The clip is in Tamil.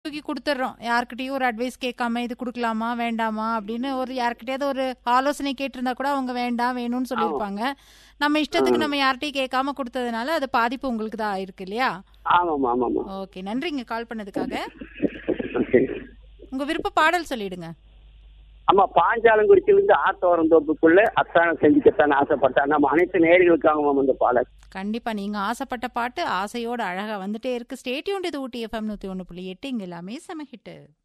தூக்கி கொடுத்துட்றோம் யார்கிட்டயும் ஒரு அட்வைஸ் கேட்காம இது கொடுக்கலாமா வேண்டாமா அப்படின்னு ஒரு யார்கிட்டயாவது ஒரு ஆலோசனை கேட்டிருந்தா கூட அவங்க வேண்டாம் வேணும்னு சொல்லியிருப்பாங்க நம்ம இஷ்டத்துக்கு நம்ம யார்கிட்டயும் கேட்காம கொடுத்ததுனால அது பாதிப்பு உங்களுக்கு தான் ஆயிருக்கு இல்லையா ஆமாம் ஆமாம் ஓகே நன்றிங்க கால் பண்ணதுக்காக சரி உங்க விருப்ப பாடல் சொல்லிடுங்க ஆமா பாஞ்சாலங்குறிச்சியிலிருந்து ஆத்தோரம் தோப்புக்குள்ள அத்தானம் செஞ்சுக்கத்தான் ஆசைப்பட்டான் நம்ம அனைத்து நேர்களுக்காக மேம் இந்த பாடல் கண்டிப்பா நீங்க ஆசைப்பட்ட பாட்டு ஆசையோட அழகா வந்துட்டே இருக்கு ஸ்டேட்யூன் இது ஊட்டி எஃப்எம் நூத்தி ஒண்ணு புள்ளி எட்டு இங்க எல்லாமே செம ஹிட்டு